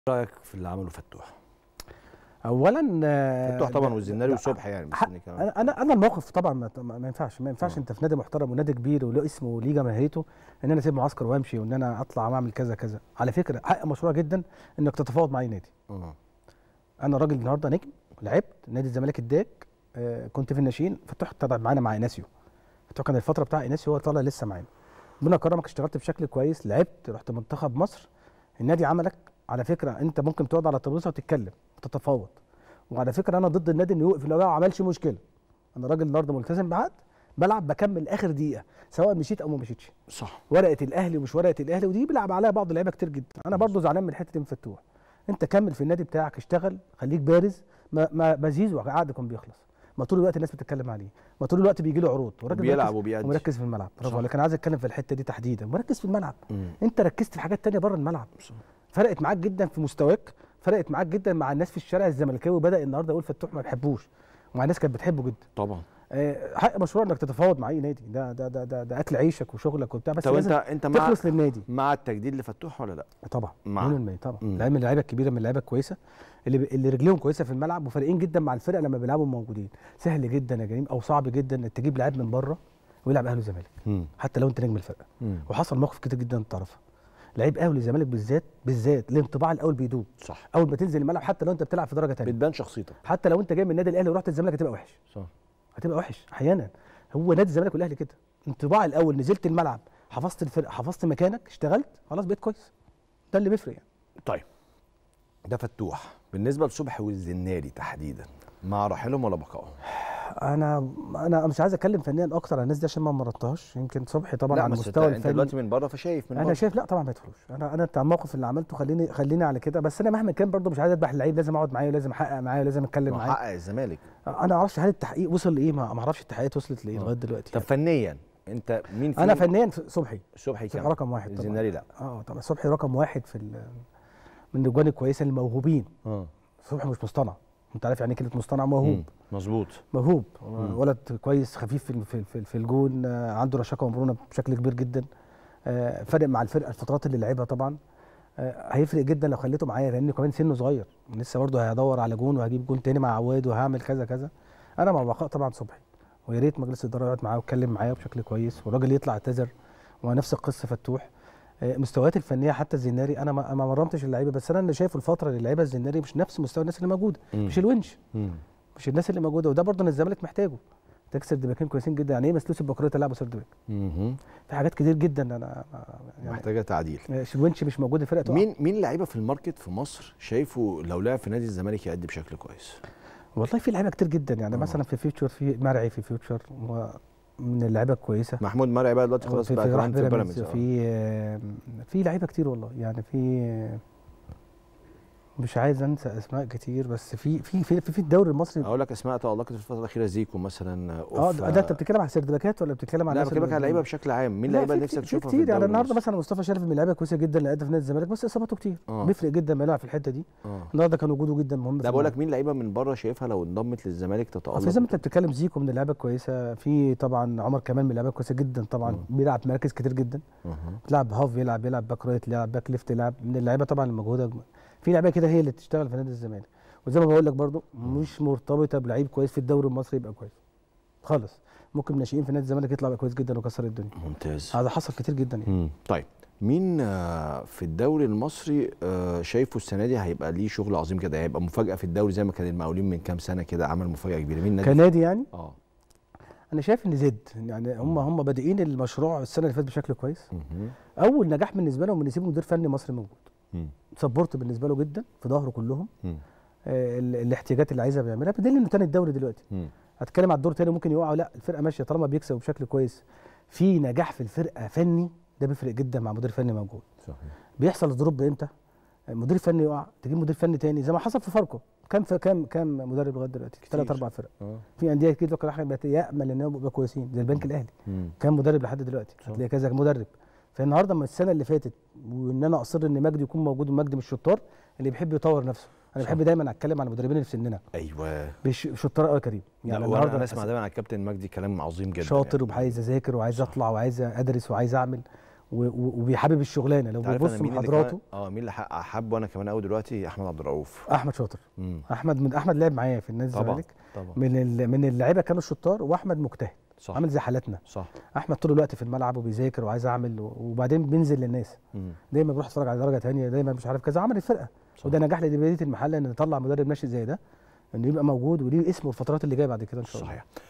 رايك في اللي عمله فتوح اولا آه، فتوح طبعا ده- والزناري ده- والصبح يعني حق- مستني كمان انا انا انا الموقف طبعا ما, ما ما ينفعش ما ينفعش آه. انت في نادي محترم ونادي كبير وله اسمه وليه جماهيريته ان انا اسيب معسكر وامشي وان انا اطلع واعمل كذا كذا على فكره حق مشروع جدا انك تتفاوض مع اي نادي اه انا راجل النهارده نجم لعبت نادي الزمالك اداك آه كنت في الناشئين فتوح طلع معانا مع ايناسيو فتوح كان الفتره بتاع ايناسيو هو طالع لسه معانا ربنا كرمك اشتغلت بشكل كويس لعبت رحت منتخب مصر النادي عملك على فكره انت ممكن تقعد على الترابيزه وتتكلم وتتفاوض وعلى فكره انا ضد النادي انه يوقف لو ما عملش مشكله انا راجل النهارده ملتزم بعقد بلعب بكمل اخر دقيقه سواء مشيت او ما مشيتش صح ورقه الاهلي ومش ورقه الاهلي ودي بيلعب عليها بعض اللعيبه كتير جدا انا برضو زعلان من الحته دي من فتوح انت كمل في النادي بتاعك اشتغل خليك بارز ما ما ما زيزو عقده كان بيخلص ما طول الوقت الناس بتتكلم عليه ما طول الوقت بيجي له عروض والراجل بيلعب مركز- وبيأدي ومركز في الملعب صح. برافو عليك انا عايز اتكلم في الحته دي تحديدا مركز في الملعب مم. انت ركزت في حاجات تانية بره الملعب صح. فرقت معاك جدا في مستواك فرقت معاك جدا مع الناس في الشارع الزملكاوي بدا النهارده يقول فتوح ما بيحبوش ومع الناس كانت بتحبه جدا طبعا آه، حق مشروع انك تتفاوض مع اي نادي ده ده ده ده, ده اكل عيشك وشغلك وبتاع بس طب انت لازم انت مع تخلص للنادي مع التجديد لفتوح ولا لا؟ طبعا مع- مليون المية طبعا مم. لعيبه من اللعيبه الكبيره من اللعيبه الكويسه اللي ب... اللي رجليهم كويسه في الملعب وفارقين جدا مع الفرقه لما بيلعبوا موجودين سهل جدا يا جريم او صعب جدا انك تجيب لعيب من بره ويلعب اهلي وزمالك مم. حتى لو انت نجم الفرقه مم. وحصل مواقف كتير جدا انت تعرفها لعيب اهلي وزمالك بالذات بالذات الانطباع الاول بيدوب صح اول ما تنزل الملعب حتى لو انت بتلعب في درجه ثانيه بتبان شخصيتك حتى لو انت جاي من النادي الاهلي ورحت الزمالك هتبقى وحش صح هتبقى وحش احيانا هو نادي الزمالك والاهلي كده انطباع الاول نزلت الملعب حفظت الفرقه حفظت مكانك اشتغلت خلاص بقيت كويس ده اللي بيفرق يعني طيب ده فتوح بالنسبه لصبحي والزناري تحديدا مع رحيلهم ولا بقائهم؟ انا انا مش عايز اتكلم فنيا اكتر على الناس دي عشان ما مرضتهاش يمكن صبحي طبعا لا على بس المستوى انت, انت الفني دلوقتي من بره فشايف من انا بره شايف لا طبعا ما يدخلوش انا انا بتاع الموقف اللي عملته خليني خليني على كده بس انا مهما كان برضه مش عايز اذبح اللعيب لازم اقعد معاه ولازم احقق معاه ولازم اتكلم ما معاه حقق الزمالك انا ما اعرفش هل التحقيق وصل لايه ما ما اعرفش التحقيقات وصلت لايه آه. لغايه دلوقتي طب فنيا انت مين انا فيهم؟ فنيا في- صبحي صبحي صبحي كام؟ رقم واحد طبعا الزناري لا اه طبعا صبحي رقم واحد في ال- من الاجوان الكويسه الموهوبين اه صبحي مش مصطنع انت عارف يعني إيه كلمه مصطنع موهوب مم. مظبوط موهوب مم. ولد كويس خفيف في في في, في الجون آه، عنده رشاقه ومرونه بشكل كبير جدا آه، فارق مع الفرقه الفترات اللي لعبها طبعا آه، هيفرق جدا لو خليته معايا لان كمان سنه صغير لسه برضه هيدور على جون وهجيب جون تاني مع عواد وهعمل كذا كذا انا مع بقاء طبعا صبحي ويا ريت مجلس الاداره يقعد معاه ويتكلم معاه بشكل كويس والراجل يطلع اعتذر ونفس القصه فتوح آه، مستويات الفنيه حتى الزناري انا ما ما مرمتش اللعيبه بس انا اللي شايفه الفتره اللي لعبها الزناري مش نفس مستوى الناس اللي موجوده مم. مش الونش مم. مش الناس اللي موجوده وده برضه إن الزمالك محتاجه تكسر دباكين كويسين جدا يعني ايه مسلوس البكريه تلعب سير دباك مهم. في حاجات كتير جدا انا يعني محتاجه تعديل شلونش مش موجود الفرقه تقع. مين مين لعيبه في الماركت في مصر شايفه لو لعب في نادي الزمالك يأدي بشكل كويس والله في لعيبه كتير جدا يعني آه. مثلا في فيوتشر في مرعي في فيوتشر هو من اللعيبه الكويسه محمود مرعي بقى دلوقتي خلاص في بقى في راح كمان في بيراميدز بيراميدز آه. في آم، في لعيبه كتير والله يعني في مش عايز انسى اسماء كتير بس في في في في, في الدوري المصري اقول لك اسماء تألقت في الفتره الاخيره زيكو مثلا اه أوف، ده ده انت بتتكلم على سيردباكات ولا بتتكلم على لا الناس بكلمك اللي- على لعيبه بشكل عام مين لا، اللعيبه اللي في نفسك كتير- تشوفها في في كتير يعني الدوري النهارده المصري؟ مثلا مصطفى شرف من اللعيبه كويسه جدا اللي قدم في نادي الزمالك بس اصاباته كتير آه. بيفرق جدا ما يلعب في الحته دي اه النهارده كان وجوده جدا مهم في لا بقول الملعب. لك مين لعيبه من بره شايفها لو انضمت للزمالك تتألق في زي ما انت بتتكلم زيكو من اللعيبه الكويسه في طبعا عمر كمال من اللعيبه الكويسه جدا طبعا مم. بيلعب مراكز كتير جدا أها. بيلعب هاف يلعب يلعب باك رايت يلعب باك ليفت يلعب من اللعيبه طبعا المجهوده في لعيبه كده هي اللي تشتغل في نادي الزمالك وزي ما بقول لك برضو مش مرتبطه بلعيب كويس في الدوري المصري يبقى كويس خالص ممكن ناشئين في نادي الزمالك يطلع يبقى كويس جدا وكسر الدنيا ممتاز هذا حصل كتير جدا يعني. مم. طيب مين آه، في الدوري المصري آه، شايفه السنه دي هيبقى ليه شغل عظيم كده هيبقى مفاجاه في الدوري زي ما كان المقاولين من كام سنه كده عمل مفاجاه كبيره مين نادي كنادي يعني اه انا شايف ان زد يعني هم هم بادئين المشروع السنه اللي فاتت بشكل كويس مهم. اول نجاح بالنسبه لهم ان يسيبوا مدير فني مصري موجود مم. سبورت بالنسبه له جدا في ظهره كلهم مم. آه، ال- الاحتياجات اللي عايزها بيعملها بدليل انه تاني الدوري دلوقتي مم. هتكلم على الدور تاني ممكن يقع لا الفرقه ماشيه طالما بيكسب بشكل كويس في نجاح في الفرقه فني ده بيفرق جدا مع مدير فني موجود صحيح بيحصل الدروب امتى مدير فني يقع تجيب مدير فني تاني زي ما حصل في فاركو كام في كام كام مدرب لغايه دلوقتي كتير. ثلاث اربع فرق اه في انديه كتير فكر احنا يامل انهم يبقوا كويسين زي البنك الاهلي مم. كام مدرب لحد دلوقتي صح. هتلاقي كذا مدرب فالنهارده من السنه اللي فاتت وان انا اصر ان مجدي يكون موجود ومجدي مش شطار اللي بيحب يطور نفسه انا صح. بحب دايما اتكلم عن المدربين اللي في سننا ايوه مش شطار قوي يا كريم يعني النهارده انا اسمع دايما عن الكابتن مجدي كلام عظيم جدا شاطر يعني. وعايز اذاكر وعايز صح. اطلع وعايز ادرس وعايز اعمل و- و- وبيحابب الشغلانه لو انت عارف أنا بيبص مين اللي محاضراته كمان- اه مين اللي حق- حابه انا كمان قوي دلوقتي احمد عبد الرؤوف احمد شاطر مم. احمد من احمد لعب معايا في نادي طبعا الزمالك طبعا من ال- من اللعيبه كانوا الشطار واحمد مجتهد صح عامل زي حالاتنا صح احمد طول الوقت في الملعب وبيذاكر وعايز اعمل و- وبعدين بينزل للناس مم. دايما بيروح يتفرج على درجه ثانيه دايما مش عارف كذا عمل الفرقه صح. وده نجاح لبلديه المحله ان نطلع مدرب ناشئ زي ده انه يبقى موجود وليه اسمه الفترات اللي جايه بعد كده ان شاء الله صحيح